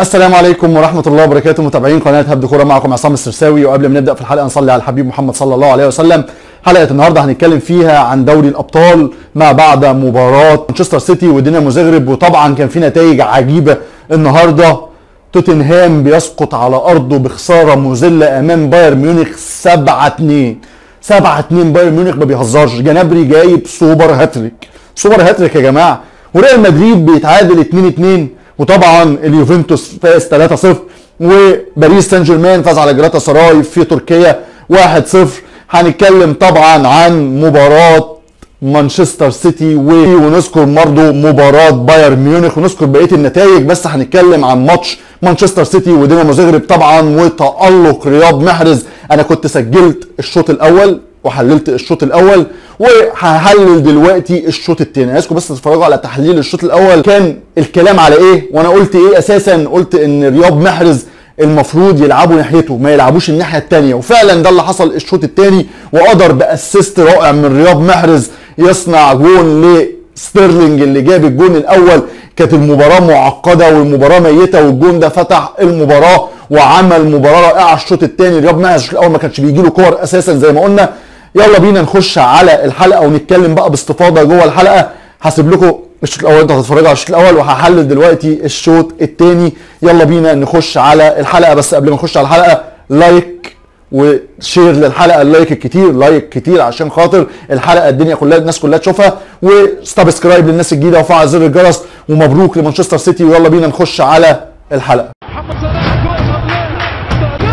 السلام عليكم ورحمة الله وبركاته متابعين قناة هبد كورة معكم عصام السرساوي وقبل ما نبدأ في الحلقة نصلي على الحبيب محمد صلى الله عليه وسلم حلقة النهاردة هنتكلم فيها عن دوري الأبطال ما بعد مباراة مانشستر سيتي ودينامو زغرب وطبعا كان في نتائج عجيبة النهاردة توتنهام بيسقط على أرضه بخسارة مذلة أمام بايرن ميونخ 7 2 7 2 بايرن ميونخ ما بيهزرش جنابري جايب سوبر هاتريك سوبر هاتريك يا جماعة وريال مدريد بيتعادل 2 2 وطبعا اليوفنتوس فاز 3-0 وباريس سان جيرمان فاز على جراتا سراي في تركيا 1-0 هنتكلم طبعا عن مباراة مانشستر سيتي و- ونذكر برضه مباراة بايرن ميونخ ونذكر بقية النتائج بس هنتكلم عن ماتش مانشستر سيتي ودينامو زغرب طبعا وتألق رياض محرز انا كنت سجلت الشوط الاول وحللت الشوط الاول وهحلل دلوقتي الشوط الثاني عايزكم بس تتفرجوا على تحليل الشوط الاول كان الكلام على ايه وانا قلت ايه اساسا قلت ان رياض محرز المفروض يلعبوا ناحيته ما يلعبوش الناحيه الثانيه وفعلا ده اللي حصل الشوط الثاني وقدر باسيست رائع من رياض محرز يصنع جون لستيرلينج اللي جاب الجون الاول كانت المباراه معقده والمباراه ميته والجون ده فتح المباراه وعمل مباراه رائعه الشوط الثاني رياض محرز الشوط الاول ما كانش بيجي له كور اساسا زي ما قلنا يلا بينا نخش على الحلقه ونتكلم بقى باستفاضه جوه الحلقه هسيب لكم الشوط الاول انتوا هتتفرجوا على الشوط الاول وهحلل دلوقتي الشوط الثاني يلا بينا نخش على الحلقه بس قبل ما نخش على الحلقه لايك وشير للحلقه اللايك الكتير لايك كتير عشان خاطر الحلقه الدنيا كلها الناس كلها تشوفها وسبسكرايب للناس الجديده وفعل زر الجرس ومبروك لمانشستر سيتي ويلا بينا نخش على الحلقه محمد صلاح جول مبروك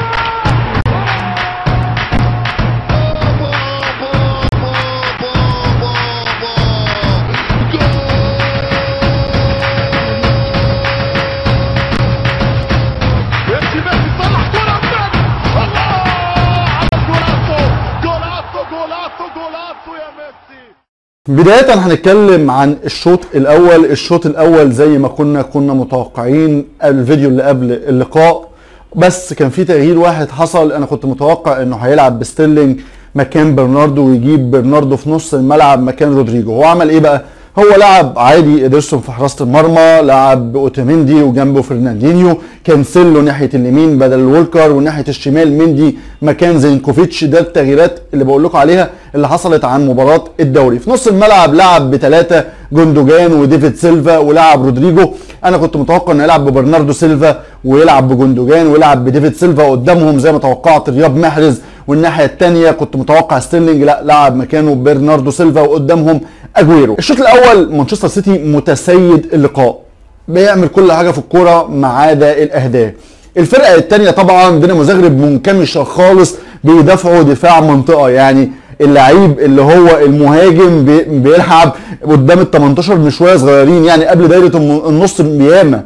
ميسي ميسي صلح جول أبيض الله على جولاتو جولاتو جولاتو جولاتو يا ميسي بداية هنتكلم عن الشوط الأول، الشوط الأول زي ما كنا كنا متوقعين الفيديو اللي قبل اللقاء بس كان في تغيير واحد حصل أنا كنت متوقع إنه هيلعب بستيرلينج مكان برناردو ويجيب برناردو في نص الملعب مكان رودريجو، هو عمل إيه بقى؟ هو لعب عادي ادرسون في حراسة المرمى، لعب اوتوميندي وجنبه فرناندينيو، كانسيلو ناحية اليمين بدل وولكر وناحية الشمال مندي مكان زينكوفيتش ده التغييرات اللي بقول لكم عليها اللي حصلت عن مباراة الدوري في نص الملعب لعب بثلاثة جوندوجان وديفيد سيلفا ولعب رودريجو انا كنت متوقع انه يلعب ببرناردو سيلفا ويلعب بجوندوجان ويلعب بديفيد سيلفا قدامهم زي ما توقعت رياض محرز والناحيه الثانيه كنت متوقع ستيرلينج لا لعب مكانه برناردو سيلفا وقدامهم اجويرو الشوط الاول مانشستر سيتي متسيد اللقاء بيعمل كل حاجه في الكوره ما عدا الاهداف الفرقه الثانيه طبعا دينامو زغرب منكمشه خالص بيدافعوا دفاع منطقه يعني اللعيب اللي هو المهاجم بي- بيلعب قدام ال 18 بشويه صغيرين يعني قبل دايره الم- النص بياما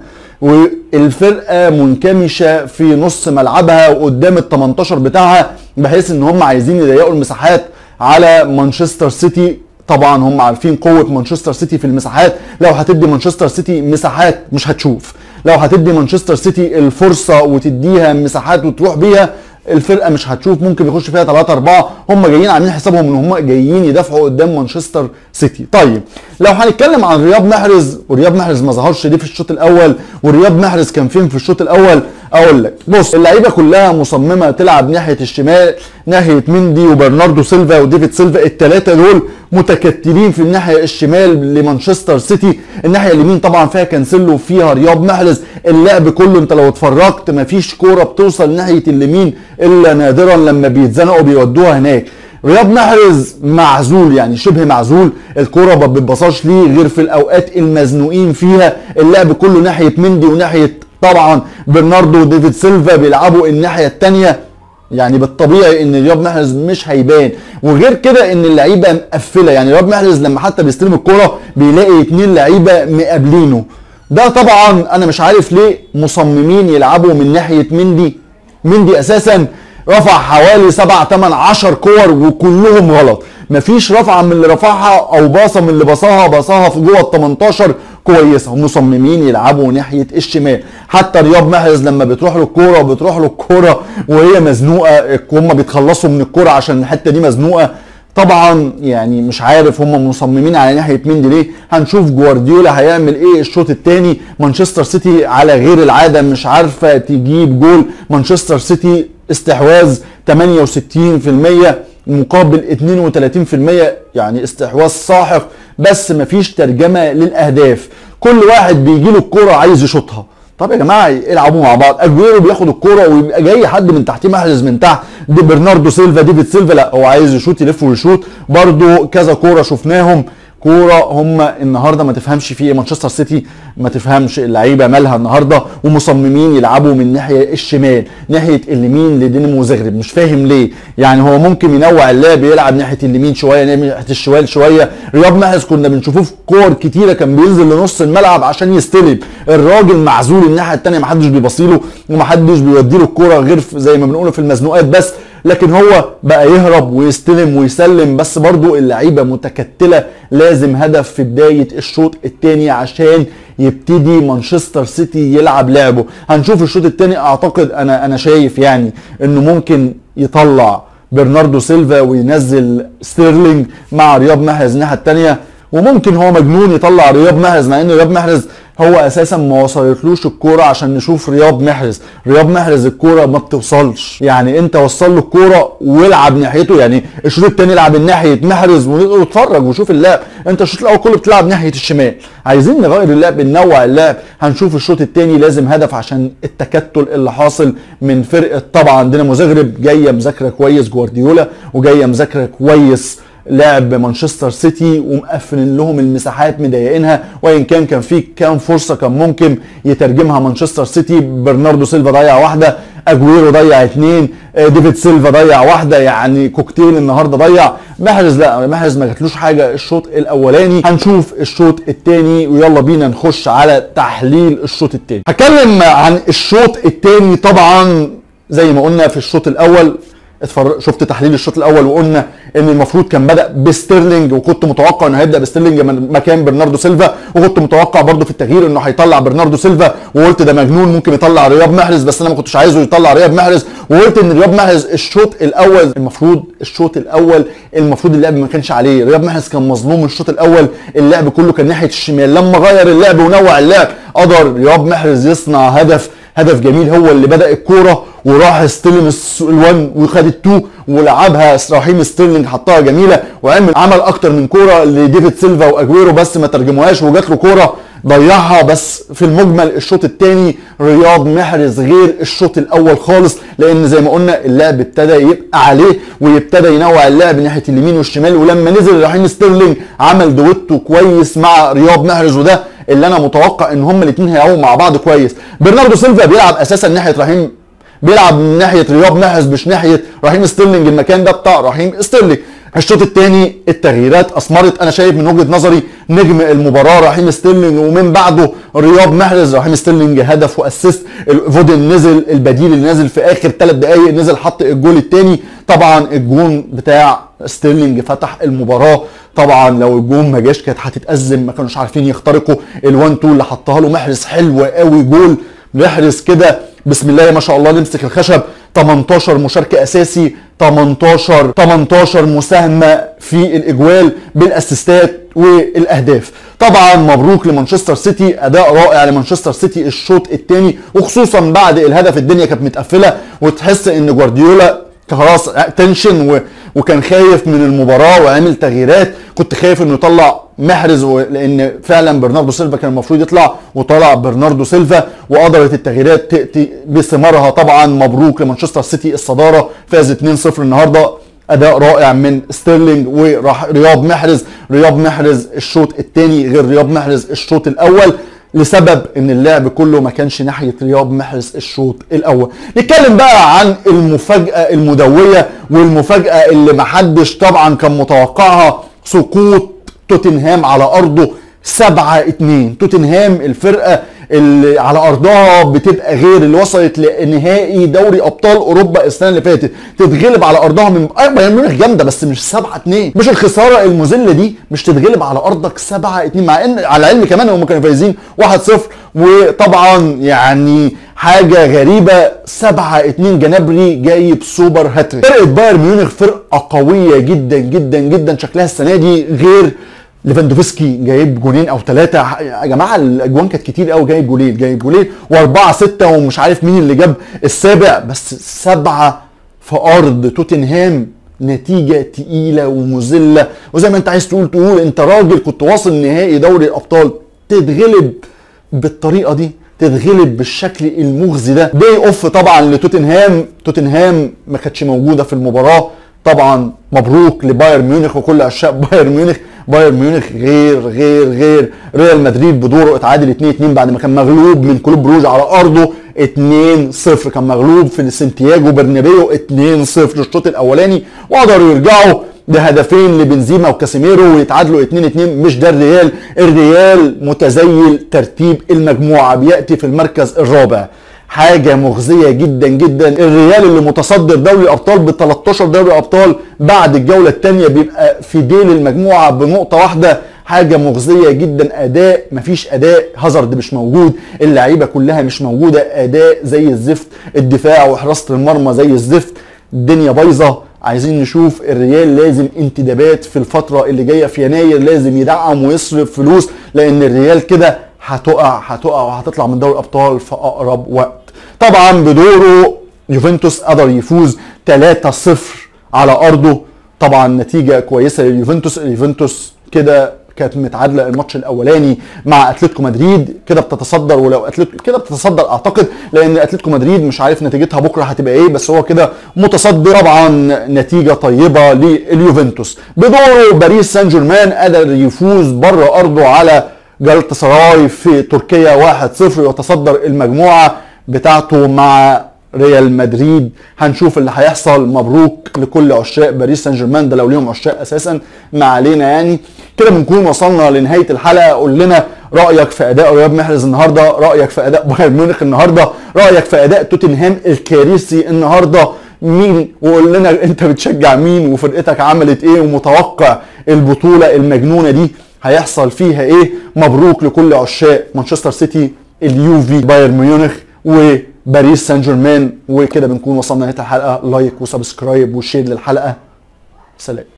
والفرقه منكمشه في نص ملعبها وقدام ال 18 بتاعها بحيث ان هم عايزين يضيقوا المساحات على مانشستر سيتي طبعا هم عارفين قوه مانشستر سيتي في المساحات لو هتدي مانشستر سيتي مساحات مش هتشوف لو هتدي مانشستر سيتي الفرصه وتديها مساحات وتروح بيها الفرقه مش هتشوف ممكن يخش فيها 3 4 هم جايين عاملين حسابهم ان هم جايين يدافعوا قدام مانشستر سيتي طيب لو هنتكلم عن رياض محرز ورياض محرز ما ظهرش ليه في الشوط الاول ورياض محرز كان فين في الشوط الاول اقول لك بص اللعيبه كلها مصممه تلعب ناحيه الشمال ناحيه مندي وبرناردو سيلفا وديفيد سيلفا الثلاثه دول متكتلين في الناحيه الشمال لمانشستر سيتي الناحيه اليمين طبعا فيها كانسيلو وفيها رياض محرز اللعب كله انت لو اتفرجت مفيش كوره بتوصل ناحيه اليمين الا نادرا لما بيتزنقوا بيودوها هناك رياض محرز معزول يعني شبه معزول الكرة ما بتبصاش ليه غير في الاوقات المزنوقين فيها اللعب كله ناحيه مندي وناحيه طبعا برناردو وديفيد سيلفا بيلعبوا الناحيه الثانيه يعني بالطبيعي ان رياض محرز مش هيبان وغير كده ان اللعيبه مقفله يعني رياض محرز لما حتى بيستلم الكرة بيلاقي اتنين لعيبه مقابلينه ده طبعا انا مش عارف ليه مصممين يلعبوا من ناحيه مندي مندي اساسا رفع حوالي 7 8 10 كور وكلهم غلط مفيش رفعه من اللي رفعها او باصه من اللي باصاها باصاها في جوه ال 18 كويسه مصممين يلعبوا ناحيه الشمال حتى رياض محرز لما بتروح له الكوره بتروح له الكوره وهي مزنوقه هم بيتخلصوا من الكوره عشان الحته دي مزنوقه طبعا يعني مش عارف هم مصممين على ناحيه مين دي ليه هنشوف جوارديولا هيعمل ايه الشوط الثاني مانشستر سيتي على غير العاده مش عارفه تجيب جول مانشستر سيتي استحواذ 68% مقابل 32% يعني استحواذ ساحق بس مفيش ترجمه للاهداف كل واحد بيجي له الكوره عايز يشوطها طب يا جماعه العبوا مع بعض اجويرو بياخد الكوره ويبقى جاي حد من تحتيه محرز من تحت دي برناردو سيلفا ديفيد سيلفا لا هو عايز يشوط يلف ويشوط برده كذا كوره شفناهم كوره هم النهارده ما تفهمش في ايه مانشستر سيتي ما تفهمش اللعيبه مالها النهارده ومصممين يلعبوا من الناحيه الشمال ناحيه اليمين لدينامو زغرب مش فاهم ليه يعني هو ممكن ينوع اللعب يلعب ناحيه اليمين شويه ناحيه الشمال شويه رياض محرز كنا بنشوفوه في كور كتيره كان بينزل لنص الملعب عشان يستلم الراجل معزول الناحيه الثانيه ما حدش بيبصيله وما حدش بيوديله الكوره غير زي ما بنقوله في المزنوقات بس لكن هو بقى يهرب ويستلم ويسلم بس برضو اللعيبه متكتله لازم هدف في بدايه الشوط الثاني عشان يبتدي مانشستر سيتي يلعب لعبه هنشوف الشوط الثاني اعتقد انا انا شايف يعني انه ممكن يطلع برناردو سيلفا وينزل ستيرلينج مع رياض محرز الناحيه الثانيه وممكن هو مجنون يطلع رياض محرز مع ان رياض محرز هو اساسا ما وصلتلوش الكوره عشان نشوف رياض محرز رياض محرز الكوره ما بتوصلش يعني انت وصل له الكوره والعب ناحيته يعني الشوط الثاني العب ناحيه محرز واتفرج وشوف اللعب انت الشوط الاول كله بتلعب ناحيه الشمال عايزين نغير اللعب ننوع اللعب هنشوف الشوط الثاني لازم هدف عشان التكتل اللي حاصل من فرقه طبعا دينامو زغرب جايه مذاكره كويس جوارديولا وجايه مذاكره كويس لعب مانشستر سيتي ومقفلين لهم المساحات مضايقينها وان كان كان في كام فرصه كان ممكن يترجمها مانشستر سيتي برناردو سيلفا ضيع واحده اجويرو ضيع اثنين ديفيد سيلفا ضيع واحده يعني كوكتيل النهارده ضيع محرز لا محرز ما جاتلوش حاجه الشوط الاولاني هنشوف الشوط الثاني ويلا بينا نخش على تحليل الشوط الثاني هتكلم عن الشوط الثاني طبعا زي ما قلنا في الشوط الاول اتفرج شفت تحليل الشوط الاول وقلنا ان المفروض كان بدا بستيرلينج وكنت متوقع انه هيبدا بستيرلينج مكان برناردو سيلفا وكنت متوقع برده في التغيير انه هيطلع برناردو سيلفا وقلت ده مجنون ممكن يطلع رياض محرز بس انا ما كنتش عايزه يطلع رياض محرز وقلت ان رياض محرز الشوط الاول المفروض الشوط الاول المفروض اللعب ما كانش عليه رياض محرز كان مظلوم الشوط الاول اللعب كله كان ناحيه الشمال لما غير اللعب ونوع اللعب قدر رياض محرز يصنع هدف هدف جميل هو اللي بدا الكوره وراح استلم الوان وخد التو ولعبها رحيم ستيرلينج حطها جميله وعمل عمل اكتر من كوره لديفيد سيلفا واجويرو بس ما ترجموهاش وجات له كوره ضيعها بس في المجمل الشوط الثاني رياض محرز غير الشوط الاول خالص لان زي ما قلنا اللعب ابتدى يبقى عليه ويبتدى ينوع اللعب ناحيه اليمين والشمال ولما نزل رحيم ستيرلينج عمل دويتو كويس مع رياض محرز وده اللي انا متوقع ان هما الاثنين هيلعبوا مع بعض كويس برناردو سيلفا بيلعب اساسا ناحيه رحيم بيلعب من ناحيه رياض محرز مش ناحيه رحيم ستيرلينج المكان ده بتاع رحيم ستيرلينج الشوط الثاني التغييرات اثمرت انا شايف من وجهه نظري نجم المباراه رحيم ستيرلينج ومن بعده رياض محرز رحيم ستيرلينج هدف واسيست فودن نزل البديل اللي نزل في اخر ثلاث دقائق نزل حط الجول الثاني طبعا الجون بتاع ستيرلينج فتح المباراه طبعا لو الجون ما جاش كانت هتتأزم ما كانوش عارفين يخترقوا الوان تو اللي حطها له محرز حلو قوي جول محرز كده بسم الله ما شاء الله نمسك الخشب 18 مشاركه اساسي 18 18 مساهمه في الاجوال بالاسيستات والاهداف طبعا مبروك لمانشستر سيتي اداء رائع لمانشستر سيتي الشوط الثاني وخصوصا بعد الهدف الدنيا كانت متقفله وتحس ان جوارديولا خلاص تنشن و... وكان خايف من المباراه وعمل تغييرات كنت خايف انه يطلع محرز و... لان فعلا برناردو سيلفا كان المفروض يطلع وطلع برناردو سيلفا وقدرت التغييرات تاتي بثمارها طبعا مبروك لمانشستر سيتي الصداره فاز 2-0 النهارده اداء رائع من ستيرلينج ورياض محرز رياض محرز الشوط الثاني غير رياض محرز الشوط الاول لسبب ان اللعب كله ما كانش ناحيه رياض محرز الشوط الاول نتكلم بقى عن المفاجاه المدويه والمفاجاه اللي محدش طبعا كان متوقعها سقوط توتنهام على ارضه 7 2 توتنهام الفرقه اللي على ارضها بتبقى غير اللي وصلت لنهائي دوري ابطال اوروبا السنه اللي فاتت تتغلب على ارضها من بايرن ميونخ جامده بس مش 7 2 مش الخساره المذله دي مش تتغلب على ارضك 7 2 مع ان على العلم كمان هم كانوا فايزين 1 0 وطبعا يعني حاجه غريبه 7 2 جنابري جايب سوبر هاتريك فرقه بايرن ميونخ فرقه قويه جدا جدا جدا شكلها السنه دي غير ليفاندوفسكي جايب جولين او ثلاثه يا جماعه الاجوان كانت كتير قوي جايب جولين جايب جولين واربعه سته ومش عارف مين اللي جاب السابع بس سبعه في ارض توتنهام نتيجه تقيله ومذله وزي ما انت عايز تقول تقول انت راجل كنت واصل نهائي دوري الابطال تتغلب بالطريقه دي تتغلب بالشكل المخزي ده دي اوف طبعا لتوتنهام توتنهام ما كانتش موجوده في المباراه طبعا مبروك لبايرن ميونخ وكل عشاق بايرن ميونخ بايرن ميونخ غير غير غير ريال مدريد بدوره اتعادل 2 2 بعد ما كان مغلوب من كلوب بروج على ارضه 2 0 كان مغلوب في سانتياغو برنابيو 2 0 الشوط الاولاني وقدروا يرجعوا بهدفين لبنزيما وكاسيميرو ويتعادلوا 2 2 مش ده الريال الريال متزيل ترتيب المجموعه بياتي في المركز الرابع حاجه مخزيه جدا جدا الريال اللي متصدر دوري الابطال ب 13 دوري ابطال بعد الجوله الثانيه بيبقى في ديل المجموعه بنقطه واحده حاجه مخزيه جدا اداء مفيش اداء هازارد مش موجود اللعيبه كلها مش موجوده اداء زي الزفت الدفاع وحراسه المرمى زي الزفت الدنيا بايظه عايزين نشوف الريال لازم انتدابات في الفتره اللي جايه في يناير لازم يدعم ويصرف فلوس لان الريال كده هتقع هتقع وهتطلع من دوري الابطال في اقرب وقت طبعا بدوره يوفنتوس قدر يفوز 3-0 على ارضه طبعا نتيجه كويسه لليوفنتوس اليوفنتوس كده كانت متعادله الماتش الاولاني مع اتلتيكو مدريد كده بتتصدر ولو اتلتيكو كده بتتصدر اعتقد لان اتلتيكو مدريد مش عارف نتيجتها بكره هتبقى ايه بس هو كده متصدر طبعا نتيجه طيبه لليوفنتوس بدوره باريس سان جيرمان قدر يفوز بره ارضه على جلطة سراي في تركيا 1-0 ويتصدر المجموعه بتاعته مع ريال مدريد هنشوف اللي هيحصل مبروك لكل عشاق باريس سان جيرمان ده لو ليهم عشاق اساسا ما علينا يعني كده بنكون وصلنا لنهايه الحلقه قول لنا رايك في اداء رياض محرز النهارده رايك في اداء بايرن ميونخ النهارده رايك في اداء توتنهام الكارثي النهارده مين وقول لنا انت بتشجع مين وفرقتك عملت ايه ومتوقع البطوله المجنونه دي هيحصل فيها ايه مبروك لكل عشاق مانشستر سيتي اليوفي بايرن ميونخ وباريس سان جيرمان وكده بنكون وصلنا لنهايه الحلقه لايك وسبسكرايب وشير للحلقه سلام